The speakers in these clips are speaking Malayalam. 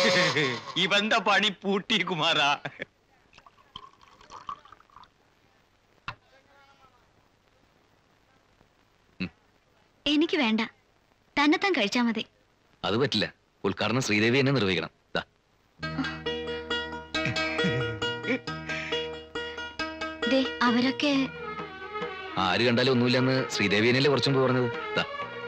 ഇവന്റെ പണി പൂട്ടി കുമാരാ എനിക്ക് വേണ്ട തന്നെത്താൻ കഴിച്ചാ മതി അത് പറ്റില്ല ഉദ്ഘാടനം ശ്രീദേവി തന്നെ നിർവഹിക്കണം ദാ ദേ അവരൊക്കെ ആര് കണ്ടാലും ഒന്നുമില്ലെന്ന് ശ്രീദേവിയനല്ലേ കുറച്ചും മുമ്പ് പറഞ്ഞത് ദാ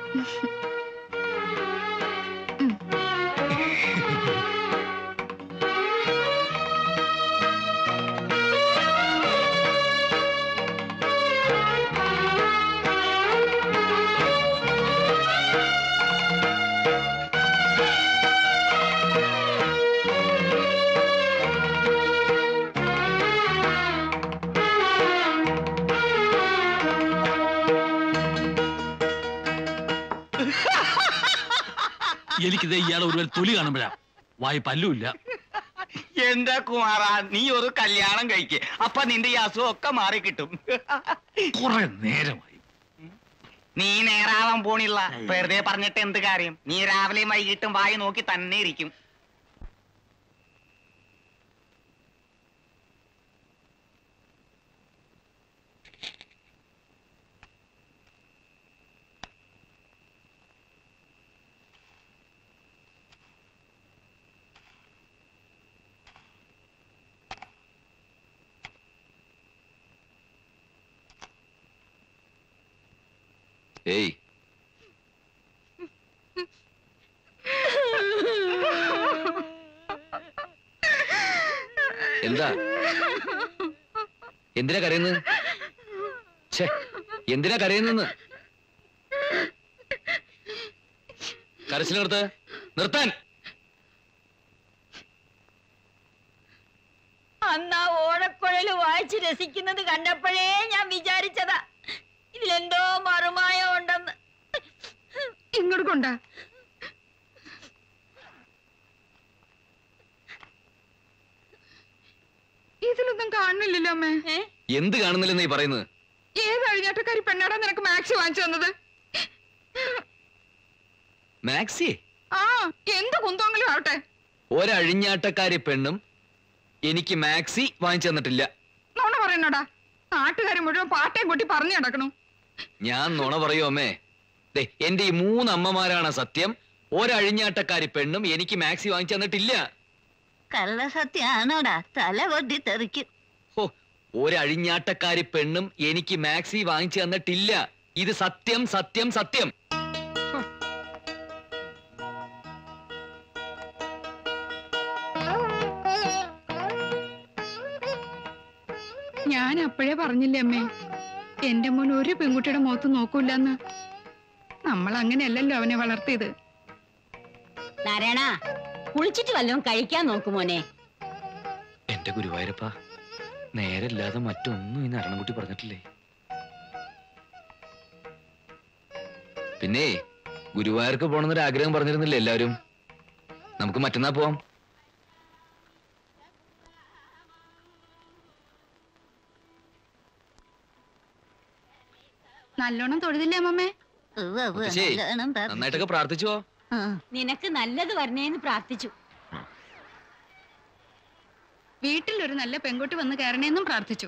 എനിക്കിത് ഇയാളെ ഒരു തൊലി കാണുമ്പോഴാ വായി പല്ലുമില്ല എന്റെ കുമാറാ നീ ഒരു കല്യാണം കഴിക്ക് അപ്പൊ നിന്റെ ഈ അസുഖം ഒക്കെ മാറി കിട്ടും കുറെ നേരമായി നീ നേരാവാൻ പോണില്ല വെറുതെ പറഞ്ഞിട്ട് എന്ത് കാര്യം നീ രാവിലെയും വൈകിട്ടും വായി നോക്കി തന്നെ ഇരിക്കും ഏയ് എന്താ എന്തിനാ കരയുന്നത് ഛേ എന്തിനാ കരയുന്നെന്ന് കരച്ചിൽ നിർത്ത് നിർത്താൻ അന്ന് ആ ഓടക്കുഴല് വായിച്ച് രസിക്കുന്നത് കണ്ടപ്പോഴേ ഞാൻ വിചാരിച്ചതാ ഇതിലെന്തോ മറുമായം ഉണ്ടെന്ന് ഇങ്ങോട്ട് കൊണ്ടാ ഇതിലൊന്നും കാണുന്നില്ലല്ലോ അമ്മേ എന്ത് കാണുന്നില്ലെന്ന് നീ പറയുന്നത് ഏത് അഴിഞ്ഞാട്ടക്കാരി പെണ്ണാടാ നിനക്ക് മാക്സി വാങ്ങിച്ചു തന്നത് മാക്സി ആ എന്ത് കുന്തമെങ്കിലും ആവട്ടെ ഒരഴിഞ്ഞാട്ടക്കാരി പെണ്ണും എനിക്ക് മാക്സി വാങ്ങിച്ചു തന്നിട്ടില്ല നോണ പറയണടാ നാട്ടുകാരെ മുഴുവൻ പാട്ടയും കൂട്ടി പറഞ്ഞു നടക്കണു ഞാൻ നുണ പറയൂ അമ്മേ ദേ എന്റെ ഈ മൂന്ന് അമ്മമാരാണ് സത്യം ഒരഴിഞ്ഞാട്ടക്കാരി പെണ്ണും എനിക്ക് മാക്സി വാങ്ങിച്ചു തന്നിട്ടില്ല കള്ളസത്യാണോടാ തല കൊട്ടി തെറിക്കും ഹോ ഒരഴിഞ്ഞാട്ടക്കാരി പെണ്ണും എനിക്ക് മാക്സി വാങ്ങിച്ചു തന്നിട്ടില്ല ഇത് സത്യം സത്യം സത്യം ഞാൻ അപ്പോഴേ പറഞ്ഞില്ലേ അമ്മേ എന്റെ മോൻ ഒരു പെൺകുട്ടിയുടെ മുഖത്ത് നോക്കൂലെന്ന് നമ്മൾ അങ്ങനെയല്ലല്ലോ അവനെ വളർത്തിയത് നാരായണ കുളിച്ചിട്ട് വല്ലതും കഴിക്കാൻ നോക്കുമോനെ എന്റെ ഗുരുവായൂരപ്പ നേരല്ലാതെ മറ്റൊന്നും ഈ നാരായണൻകുട്ടി പറഞ്ഞിട്ടില്ലേ പിന്നെ ഗുരുവായൂർക്ക് പോണെന്നൊരു ആഗ്രഹം പറഞ്ഞിരുന്നില്ലേ എല്ലാവരും നമുക്ക് മറ്റന്നാ പോവാം നല്ലോണം തൊഴുതില്ലേ അമ്മമ്മേ മുത്തശ്ശി, നന്നായിട്ടൊക്കെ പ്രാർത്ഥിച്ചുവോ നിനക്ക് നല്ലത് വരണേന്ന് പ്രാർത്ഥിച്ചു വീട്ടിൽ ഒരു നല്ല പെൺകുട്ടി വന്ന് കയറണേന്നും പ്രാർത്ഥിച്ചു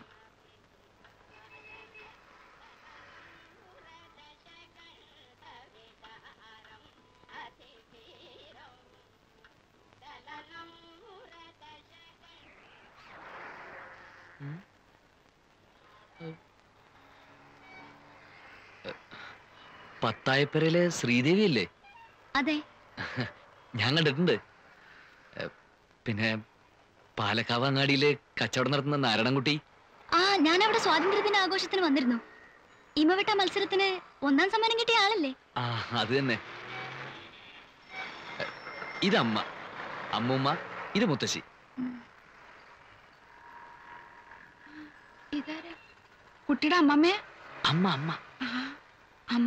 പത്തായപ്പരയിലെ ശ്രീദേവി അല്ലേ അതെ ഞാൻ കണ്ടിട്ടുണ്ട് ഏ, പിന്നെ പാലക്കാവ് അങ്ങാടിയില് കച്ചവടം നടത്തുന്ന നാരായണൻകുട്ടി ആ ഞാൻ അവിടെ സ്വാതന്ത്ര്യദിന ആഘോഷത്തിന് വന്നിരുന്നു ഇമവെട്ട മത്സരത്തിന് ഒന്നാം സമ്മാനം കിട്ടിയ ആളല്ലേ ആ അത് തന്നെ ഏ, ഇതമ്മ അമ്മൂമ്മ ഇത് മുത്തശ്ശി ഇതാരാ കുട്ടിയുടെ അമ്മമ്മേ അമ്മ അമ്മ അമ്മ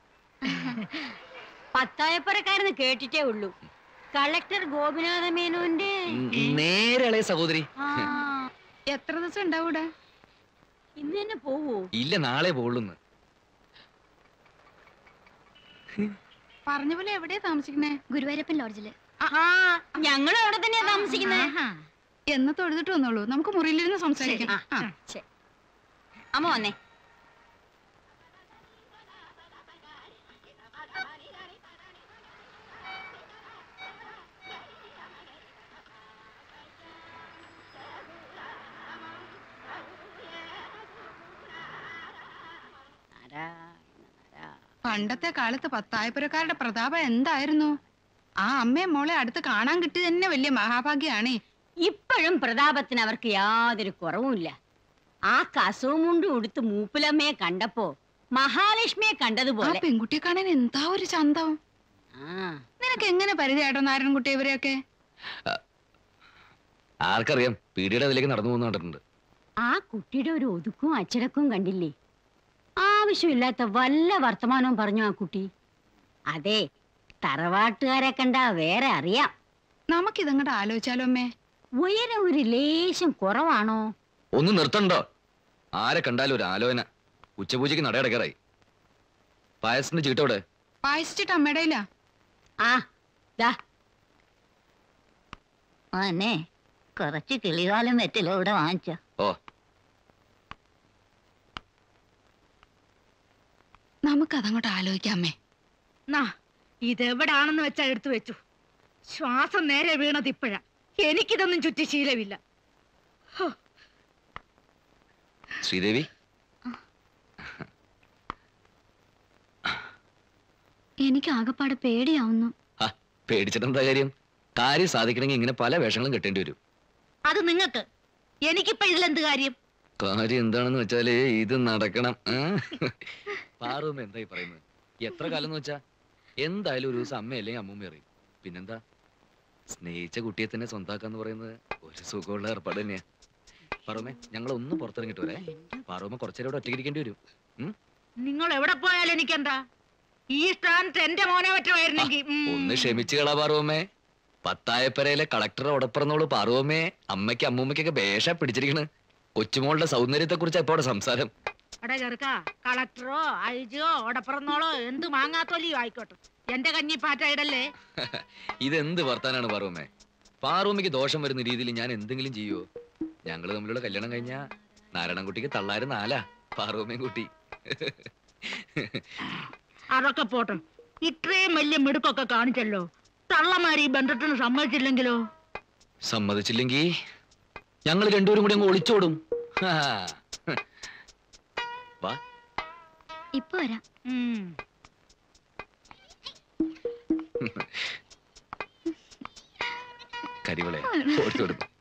പത്തായപ്പുറക്കാരെന്ന് കേട്ടിട്ടേ ഉള്ളൂ കളക്ടർ ഗോപിനാഥ മേനോന്റെ ഉം, നേരെ ഇളയ സഹോദരി ആ, എത്ര ദിവസം ഉണ്ടാവൂടെ ഇന്ന് തന്നെ പോവോ ഇല്ല നാളെ പോളുന്ന് പറഞ്ഞ പോലെ എവിടെയാ താമസിക്കണേ ഗുരുവായൂരപ്പൻ ലോഡ്ജില് ഞങ്ങൾ അവിടെ തന്നെയാ താമസിക്കുന്നത് എന്ന് തൊഴുതിട്ട് വന്നോളൂ നമുക്ക് മുറിയിലിരുന്ന് സംസാരിക്കാം ആ. അമ്മ വന്നേ പണ്ടത്തെ കാലത്ത് പത്തായപ്പുരക്കാരുടെ പ്രതാപം എന്തായിരുന്നു ആ അമ്മയും മോളെ അടുത്ത് കാണാൻ കിട്ടി തന്നെ വലിയ മഹാഭാഗ്യാണേ ഇപ്പോഴും പ്രതാപത്തിന് അവർക്ക് യാതൊരു കുറവുമില്ല ആ കസവുമുണ്ടും ഉടുത്ത് മൂപ്പിലമ്മയെ കണ്ടപ്പോ മഹാലക്ഷ്മിയെ ആ കണ്ടതുപോലെ പെൺകുട്ടിയെ കാണാൻ എന്താ ഒരു ചന്തം ആ നിനക്ക് എങ്ങനെ പരിചയട്ടോ നാരായണൻകുട്ടി ഇവരെയൊക്കെ ആർക്കറിയാം പീടിയുടെ അതിലേക്ക് നടന്നു പോകുന്ന കണ്ടിട്ടുണ്ട് ആ കുട്ടിയുടെ ഒരു ഒതുക്കും അച്ചടക്കവും കണ്ടില്ലേ ആവശ്യമില്ലാത്ത വല്ല വർത്തമാനവും പറഞ്ഞു ആ കുട്ടി അതെ തറവാട്ടുകാരെ കണ്ടാ വേറെ അറിയാം നമുക്കിതങ്ങോട്ട് ആലോചിച്ചാലോ അമ്മേ ഉയരം ഒരു ലേശം കുറവാണോ ഒന്ന് നിർത്തണ്ടോ ആരെ കണ്ടാലും ഒരു ആലോചന ഉച്ചപൂജയ്ക്ക് നടയടക്കാറായി പായസത്തിന്റെ ചീട്ടോടെ പായസിച്ചിട്ട് അമ്മയുടെ ഇല്ല ആ ദാ അന്നെ കുറച്ച് കിളികാലം വെറ്റിലോ ഇവിടെ വാങ്ങിച്ച ഓ നമുക്കതങ്ങോട്ട് ആലോചിക്കാം അമ്മേ നാ ഇതെവിടാണെന്ന് വെച്ചാ എടുത്തു വെച്ചു ശ്വാസം നേരെ വീണത് ഇപ്പോഴാ എനിക്കിതൊന്നും ചുറ്റി ശീലമില്ല ശ്രീദേവി എനിക്ക് ആകപ്പാടെ പേടിയാവുന്നു ആ പേടിച്ചിട്ടെന്താ കാര്യം കാര്യം സാധിക്കണമെങ്കിൽ ഇങ്ങനെ പല വേഷങ്ങളും കെട്ടേണ്ടി വരും അത് നിങ്ങക്ക് എനിക്കിപ്പോ ഇതിലെന്ത് കാര്യം കാര്യം എന്താണെന്ന് വെച്ചാല് ഇത് നടക്കണം ആ? പാറുമ്മ എന്തായി പറയുന്നത് എത്ര കാലം എന്ന് വെച്ചാ എന്തായാലും ഒരു ദിവസം അമ്മ അല്ലെങ്കിൽ അമ്മൂമ്മ അറിയും പിന്നെന്താ സ്നേഹിച്ച കുട്ടിയെ തന്നെ സ്വന്താക്കാന്ന് പറയുന്നത് ഒരു സുഖമുള്ള ഏർപ്പാട് തന്നെയാ പാറുമ്മേ ഞങ്ങൾ ഒന്ന് പുറത്തിറങ്ങിട്ട് വരെ പാറുമ്മ കുറച്ചേരം ഇവിടെ ഒറ്റയ്ക്ക് ഇരിക്കേണ്ടി വരും ഉം? നിങ്ങൾ എവിടെ പോയാലും എനിക്കെന്താ ഈ സ്ഥാനത്ത് എന്റെ മോനെ പറ്റുമായിരുന്നെങ്കിൽ ഒന്ന് ക്ഷമിച്ചു കളാ പാറുവമ്മേ പത്തായപ്പരയിലെ കളക്ടർ ഉടപ്പിറന്നോളൂ പാറുവമ്മേ അമ്മയ്ക്ക് അമ്മൂമ്മയ്ക്കൊക്കെ ഭേഷ പിടിച്ചിരിക്കണ് കൊച്ചുമോളുടെ സൗന്ദര്യത്തെ കുറിച്ച് ഇപ്പൊ അവിടെ സംസാരം എടാ ചെറുക്ക കളക്ടറോ ഐജിയോ ഓടപ്പിറന്നോളോ എന്ത് മാങ്ങാത്തോലിയോ ആയിക്കോട്ടെ എന്റെ കഞ്ഞിപ്പാറ്റ ഇടല്ലേ ഇതെന്ത് വർത്താനാണ് പാറുവമ്മേ പാറുവമ്മയ്ക്ക് ദോഷം വരുന്ന രീതിയിൽ ഞാൻ എന്തെങ്കിലും ചെയ്യുവോ ഞങ്ങള് തമ്മിലുള്ള കല്യാണം കഴിഞ്ഞാ നാരായണൻകുട്ടിക്ക് തള്ളാരും നാലാ പാറുവമ്മയും കുട്ടി അതൊക്കെ പോട്ടെ ഇത്രയും വലിയ മിടുക്കൊക്കെ കാണിച്ചല്ലോ തള്ളമാര് ഈ ബന്ധത്തിന് സമ്മതിച്ചില്ലെങ്കിലോ സമ്മതിച്ചില്ലെങ്കി ഞങ്ങൾ രണ്ടുപേരും കൂടി അങ്ങ് ഒളിച്ചോടും ഹാ. വാ ഇപ്പൊ വരാം ഉം. കരിവളെ ഓടിച്ചോടും